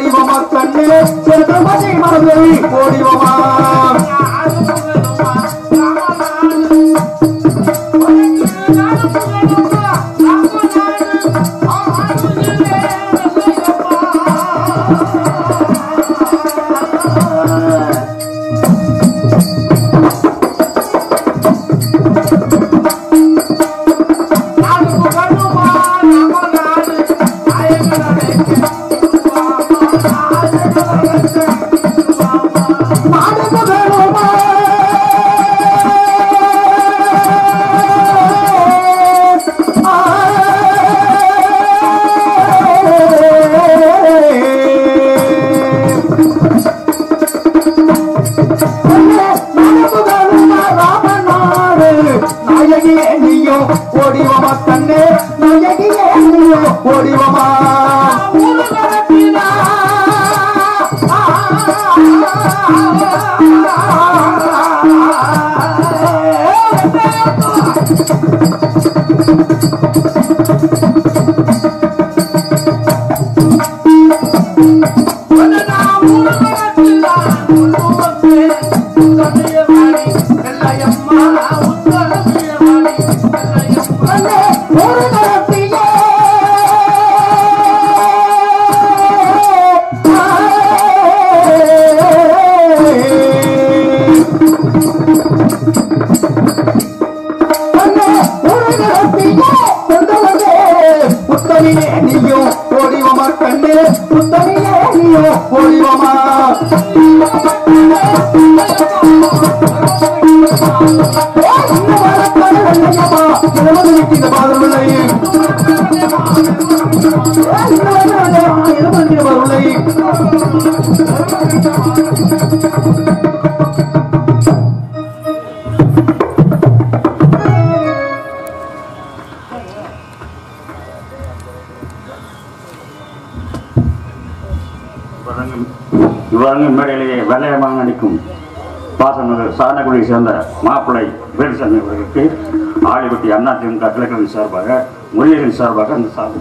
ஓடிவமா கண்ணே சேதுபதி மதுரை ஓடிவமா மாடு புகழுமா நாயகியே நீயோ ஓடிவமா கண்ணே நாயகியே நீயோ ஓடிவமா கண்ணே ஒரு நடத்தியே கண்ணே ஒரு நடத்தியே கொண்டு வந்தே உத்தமியே நீயோ ஓடிவமா கண்ணே உத்தமியே நீயோ ஓடிவமா இவ்வாறு மேடையிலேயே வெள்ளையமாக நடிக்கும் பாசநகர் சாரணக்குடியை சேர்ந்த மாப்பிள்ளை வேலுசாமி அவர்களுக்கு ஆலிபட்டி அண்ணா திமுக கிழக்கின் சார்பாக முருகரின் சார்பாக அந்த சார்பு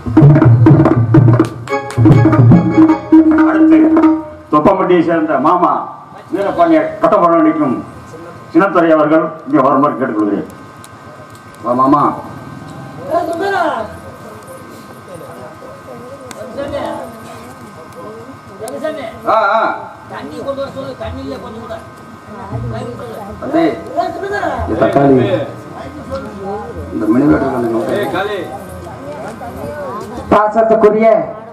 அடுத்து தொப்பம்பட்டியை சேர்ந்த மாமா வீரபாண்டிய கட்டப்பட நடிக்கும் சின்னத்துறை அவர்கள் இங்கே வருமாறு கேட்டுக்கொள்கிறேன் வா மாமா ஆ ஆ தண்ணி கொண்டு வர சொல்லு தண்ணியில கொஞ்சம் கூட தம்பி இந்த தக்காளி இந்த மினிவேடு வந்து பாசத்துக்குரிய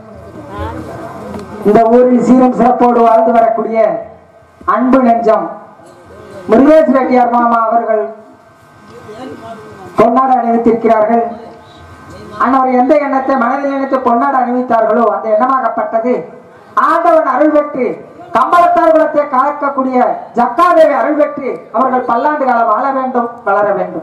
இந்த ஊரில் சீரும் சிறப்போடு வாழ்ந்து வரக்கூடிய அன்பு நெஞ்சம் முருகேஷ் ரெட்டியார் மாமா அவர்கள் பொன்னாடு அணிவித்திருக்கிறார்கள் அன்னவர் எந்த எண்ணத்தை மனதில் நினைத்து பொன்னாடு அணிவித்தார்களோ அந்த எண்ணமாகப்பட்டது ஆண்டவன் அருள் பெற்று கம்பளத்தார் குலத்தை காக்கக்கூடிய ஜக்காதேவி அருள் பெற்று அவர்கள் பல்லாண்டு காலம் வாழ வேண்டும் வளர வேண்டும்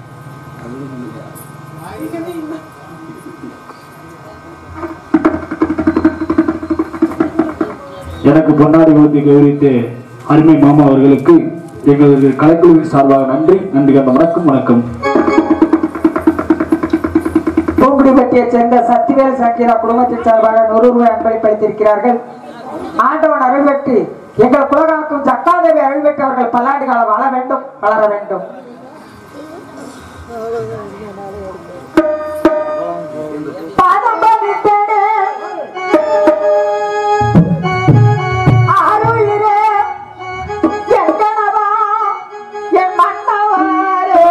எனக்கு பொன்னாடி ஊத்தி கௌரவித்த அருமை மாமா அவர்களுக்கு எங்களது கலைக்குழுவின் சார்பாக நன்றி நன்றி கண்ட வணக்கம் வணக்கம் பூங்குடிப்பட்டியைச் சேர்ந்த சக்திவேல் சங்கீரா குடும்பத்தின் சார்பாக நூறு ரூபாய் அன்பளிப்பளித்திருக்கிறார்கள் ஆண்டவன் அருள் பெற்று எங்கள் குலகாக்கும் ஜக்காதேவி அருள் பெற்று அவர்கள் பல்லாண்டு காலம் வாழ வேண்டும் வளர வேண்டும் பாதம் பதித்தேனே, அருளிலே, என் கணவா, என் மன்னவரே.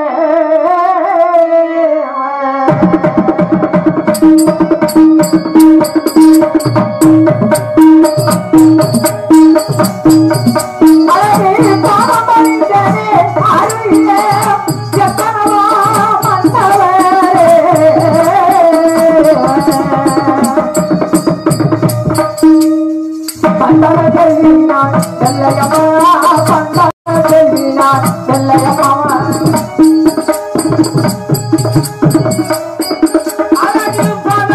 அழகே பாதம் பதித்தேனே, அருளிலே, என் கணவா, மன்னவரே. பந்தன செல்வினான் செல்லையம்மா பந்தன செல்வினான் செல்லையம்மா அழகு பத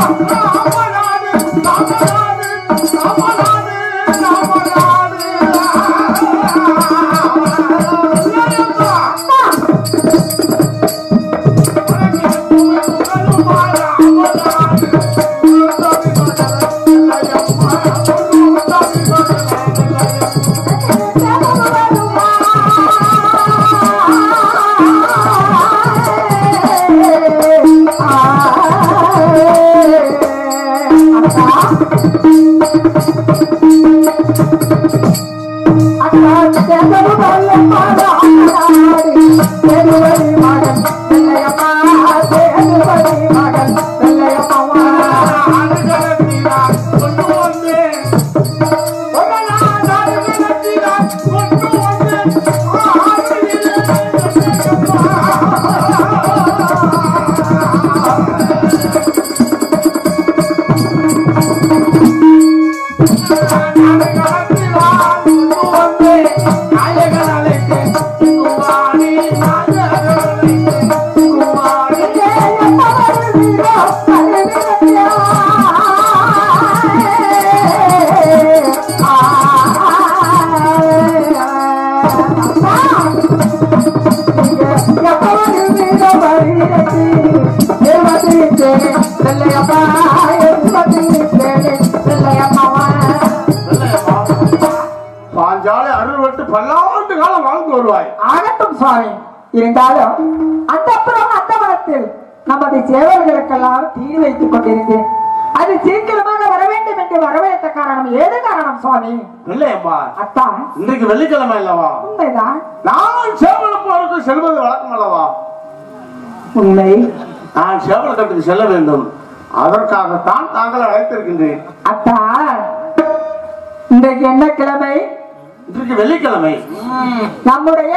பாஞ்சாலை அறுபட்டு பல்லாண்டு காலம் வாழ்ந்து வருவாய் ஆகட்டும் சுவாமி இருந்தாலும் அந்த புறம் அந்த மனத்தில் நமது சேவல்களுக்கெல்லாம் தீடு வைத்துக் கொண்டிருந்தேன் அது சீக்கிரமாக வர வேண்டும் என்று வரவேற்ற காரணம் ஏது காரணம் சுவாமி இல்லையம்மா அத்தா இன்றைக்கு வெள்ளிக்கிழமை அல்லவா உண்மைதான் நான் சேவலுக்கு செல்வது வழக்கம் அல்லவா உண்மை நான் சேவலக்கட்டுக்கு செல்ல வேண்டும் அதற்காகத்தான் தாங்கள் அழைத்திருக்கின்றேன் அத்தா இன்றைக்கு என்ன கிழமை இன்றைக்கு வெள்ளிக்கிழமை நம்முடைய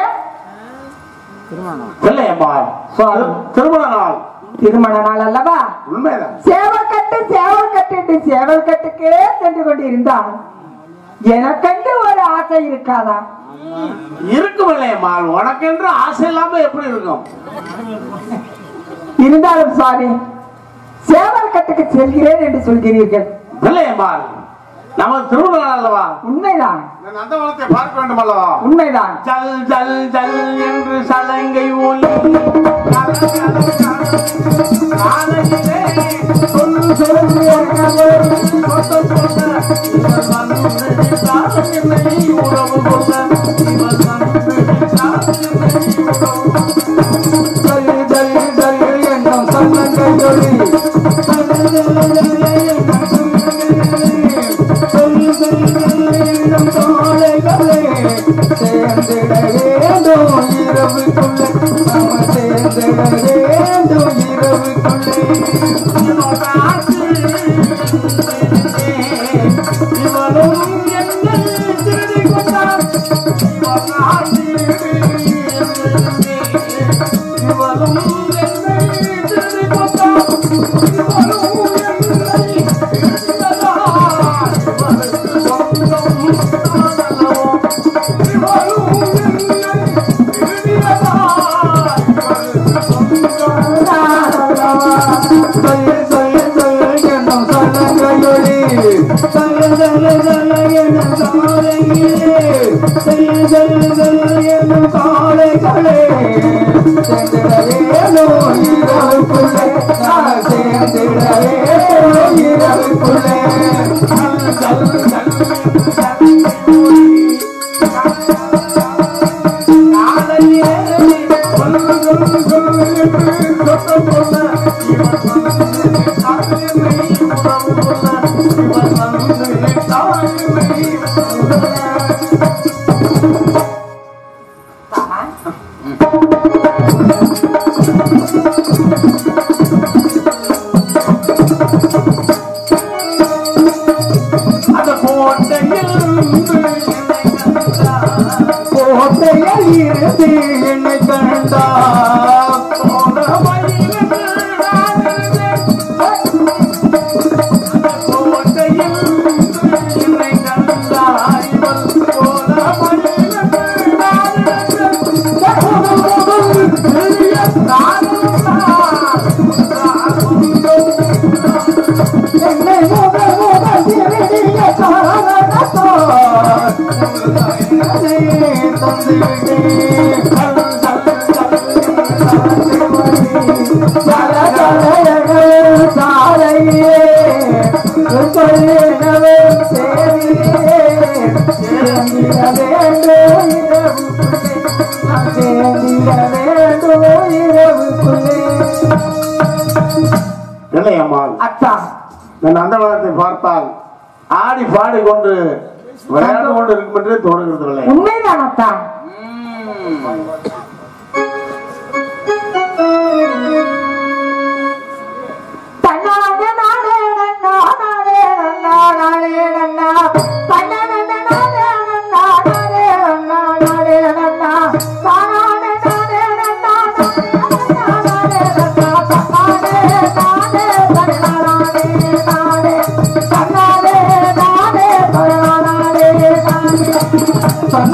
இல்லையம்மா சுவாமி. திருமண நாள் திருமண நாள் அல்லவா உண்மைதான் சேவல் கட்டு சேவல் கட்டு என்று சேவல் கட்டுக்கே சென்று கொண்டிருந்தான் எனக்கென்று ஒரு ஆசை இருக்காதா இருக்கும் இல்லையம்மா உனக்கென்று ஆசை இல்லாம எப்படி இருக்கும் இருந்தாலும் சாரி சேவல் கட்டுக்கு செல்கிறேன் என்று சொல்கிறீர்கள் இல்லையம்மா நமது திருமண நாள் அல்லவா உண்மைதான் இந்த நந்தவனத்தை பார்க்க வேண்டும் அல்லவா உண்மைதான் ஜல் ஜல் ஜல் என்று சலங்கை ஒலி காலையிலே சொல்லு சொல்லு சொல்ல சொல்ல இவர் வந்துவிட்டார் என்னை உறவு கொள்ள இவர் வந்துவிட்டார் என்னை உறவு கொள்ள. ஜல் ஜல் ஜல் என்னும் சலங்கை ஒலி அந்த கோட்டையில் கோட்டையில் இருந்து என்னை கண்டா போன வழியில் நான் இருந்தேன். அந்த கோட்டையில் என்னை கண்டா இவள் போன வழியில் நான் இருந்தேன். முதல் பெரிய தாரம் தான். அத்தா இந்த நந்தவனத்தை பார்த்தால் ஆடி பாடி கொண்டு விளையாண்டு கொண்டு இருக்கும் என்றே தோணுகிறது இல்லை உண்மைதான் அத்தா தன்னாலே நானே நன்னா, நானே நன்னா, நானே நன்னா. தன்னாலே நானே நன்னா, நானே நன்னா, நானே நன்னா. தானானே நானே நன்னா, நானே நன்னா, நானே நன்னா. தன்னாலே நானே, தன்னாலே நானே. தன்னாலே நானே, தன்னாலே நானே.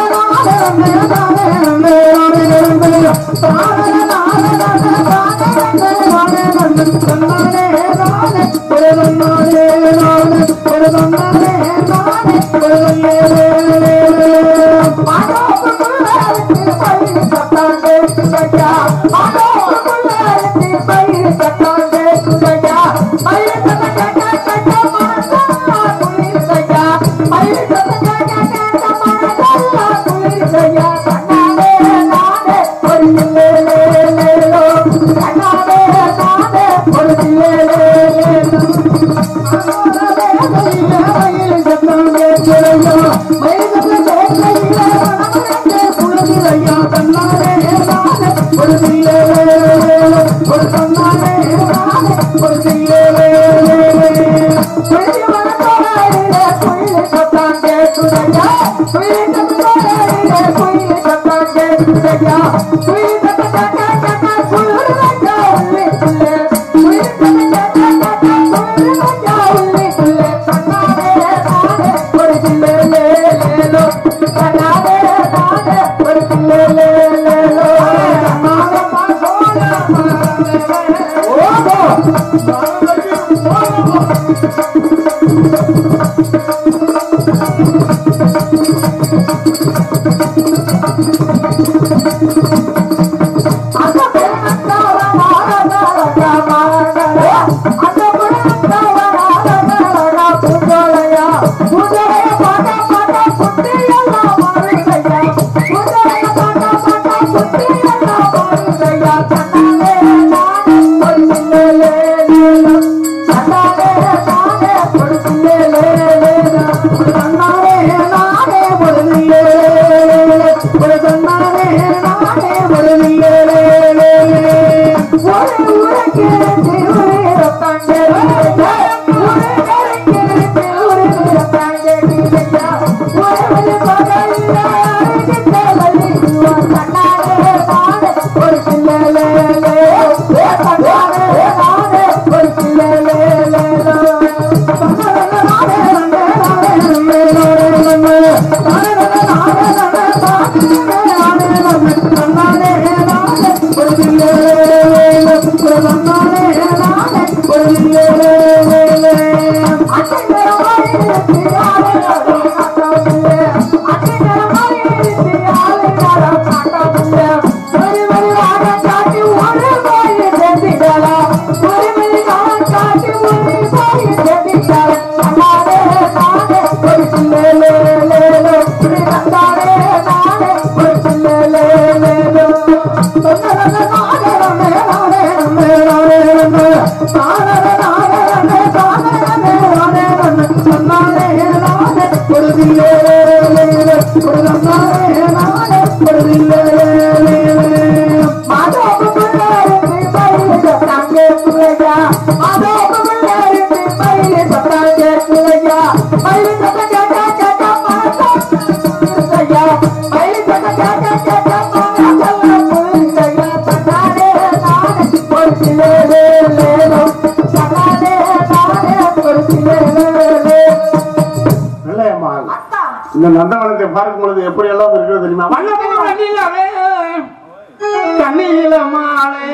இல்லையம்மா இந்த நந்தவனத்தை பார்க்கும் பொழுது எப்படி எல்லாம் இருக்கிறது தெரியுமா வண்ணப்பூ வெண்ணிலவே, கண்ணியில மாலே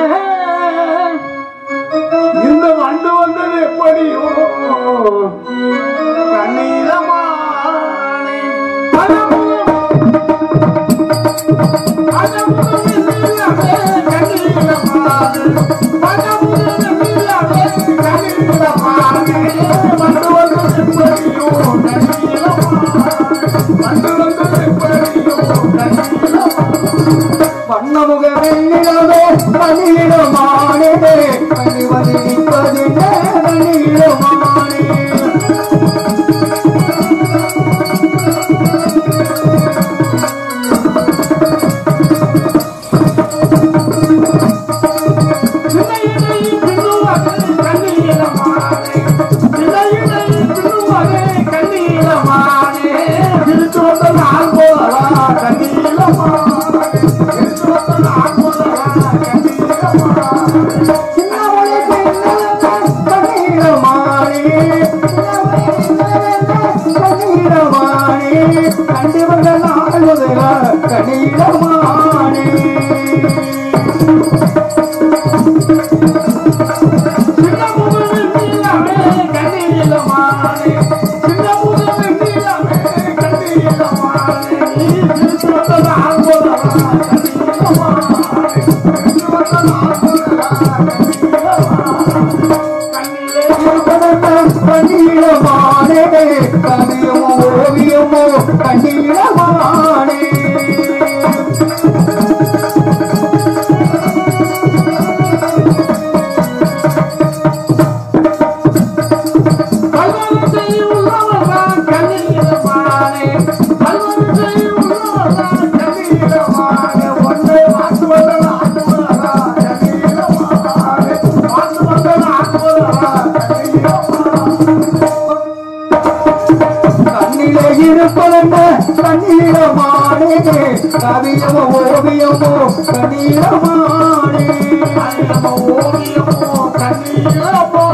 இந்த வண்டு வந்தது எப்படியோ கண்ணியில மாலே பழமும் வண்ணமுக வெண்ணிலவே பணியிடமானதே பணிவது நிற்பதில்லை கண்ணீரமானே கவியமோ ஓவியமோ கண்ணீரமானே கண்ணிலே இருப்பதென்ன கண்ணீரமானே கவியமோ ஓவியமோ கண்ணீரமானே ஓவியமோ கண்ணீரமோ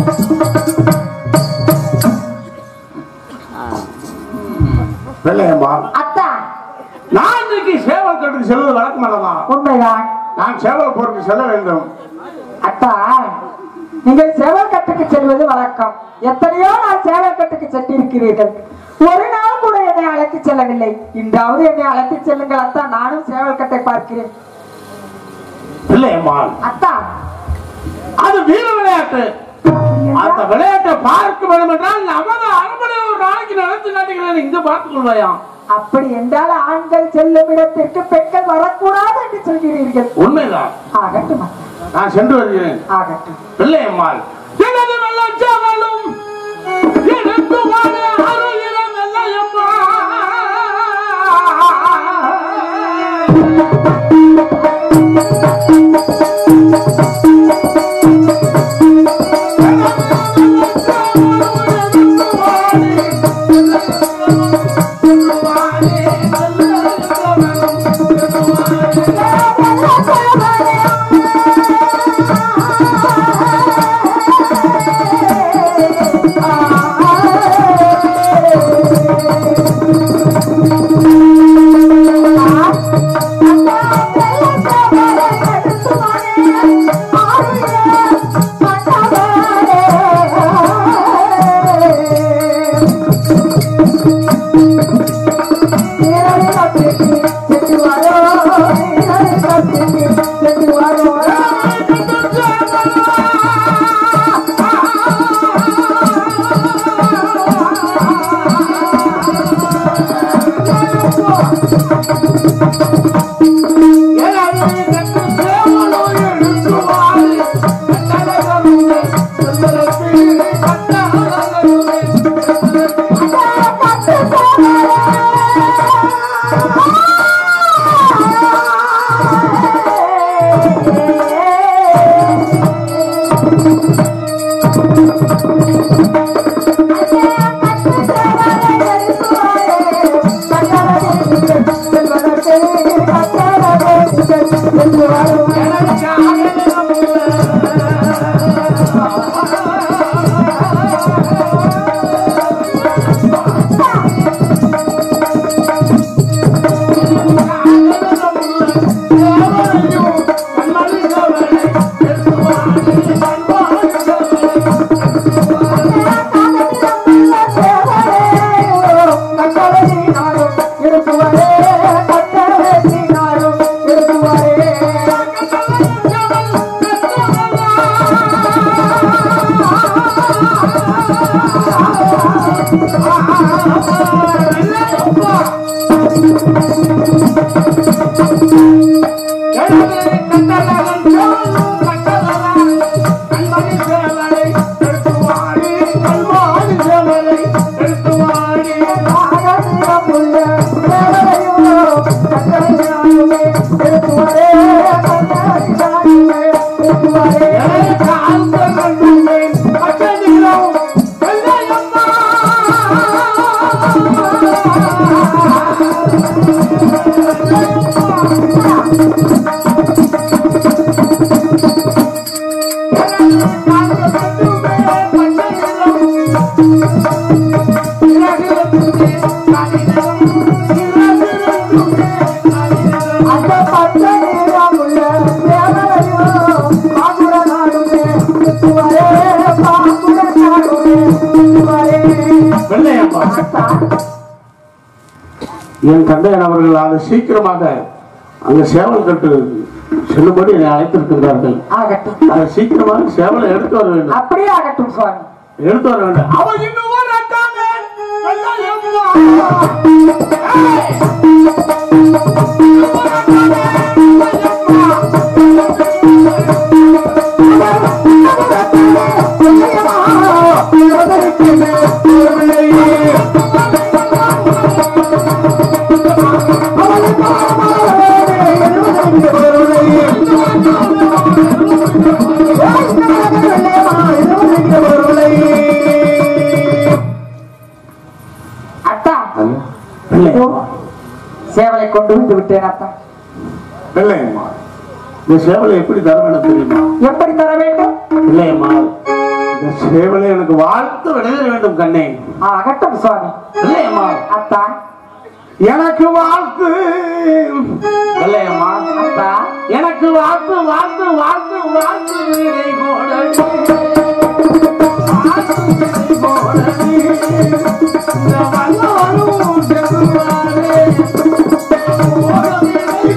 வெள்ளையம்மா அத்தா நான் இன்னைக்கு சேவல் கட்டுக்கு செல்வது வழக்கம் அல்லவா உண்மைதான் நான் சேவல் போருக்கு செல்ல வேண்டும் அத்தா நீங்கள் சேவல்கட்டுக்கு செல்வது வழக்கம் எத்தனையோ நாள் சேவல்கட்டுக்கு சென்றிருக்கிறீர்கள் ஒரு நாள் கூட என்னை அழைத்து செல்லவில்லை இன்றாவது என்னை அழைத்து செல்லுங்கள் அத்தா நானும் சேவல்கட்டை பார்க்கிறேன் வெள்ளையம்மா அத்தா அது வீர விளையாட்டு அந்த விளையாட்டை பார்க்க வேண்டும் என்றால் நமது அரண்மனை ஒரு நாளைக்கு நடத்தி காட்டுகிறேன் இங்க பார்த்துக் கொள்வாயாம் அப்படி என்றால் ஆண்கள் செல்லும் இடத்திற்கு பெண்கள் வரக்கூடாது என்று சொல்கிறீர்கள் உண்மைதான் ஆகட்டும் அத்தா, நான் சென்று வருகிறேன் ஆகட்டும் பிள்ளையம்மாள் எனது வெள்ளச்சாவலும் எனக்கு வாழ அருளின வெள்ளையம்மா வெள்ளையம்மா என் தந்தையன் அவர்கள் அது சீக்கிரமாக அங்க சேவல் கட்டு செல்லும்படி என்னை அழைத்திருக்கின்றார்கள் ஆகட்டும் அதை சீக்கிரமாக சேவலை எடுத்து வர வேண்டும் அப்படியே ஆகட்டும் சுவாமி எடுத்து வர வேண்டும் அவன் இன்னும் வரட்டாங்க. வெள்ளையம்மா. ஏய்! அத்தா பிள்ளை. இதோ, சேவலை கொண்டு வந்து விட்டேன் அத்தா பிள்ளையம்மா இந்த சேவலை எப்படி தர வேண்டும் தெரியுமா எப்படி தர வேண்டும் பிள்ளையம்மா இந்த சேவலை எனக்கு வாழ்த்து விடையிற வேண்டும் கண்ணே ஆகட்டும் சுவாமி பிள்ளையம்மா அத்தா எனக்கு வாழ்த்து பிள்ளையம்மா அத்தா எனக்கு வாழ்த்து வாழ்த்து வாழ்த்து வாழ்த்து விடை போடடி. வாழ்த்து விடை போடடி. இந்த வல்லவரும் செல்வாரே. போட விடை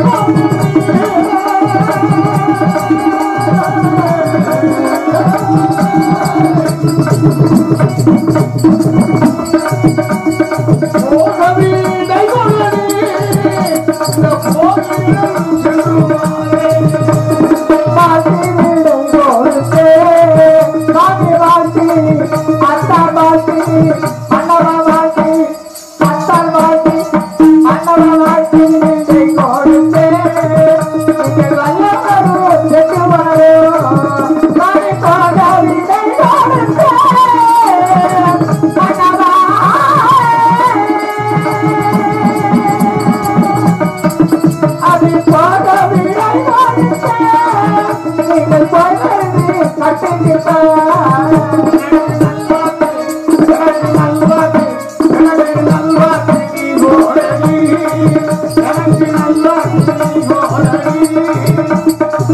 போட விடை போடடி. இந்த போதிலும் செல்வாரே. பாட்டி விடும் பொழுது, பாட்டி பாட்டி, அத்தா பாட்டி, அண்ணவா பாட்டி, அத்தான் பாட்டி, அண்ணவா பாட்டி விடை கொடுத்து, இங்கே வல்லவரும் செல்வாரோ, பாடி பாட விடை கொடுத்து, அண்ணவா. அது போக விடை கொடுத்து, நீங்கள் போய் கட்டுகிறார்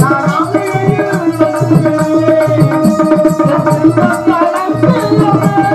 எனக்கு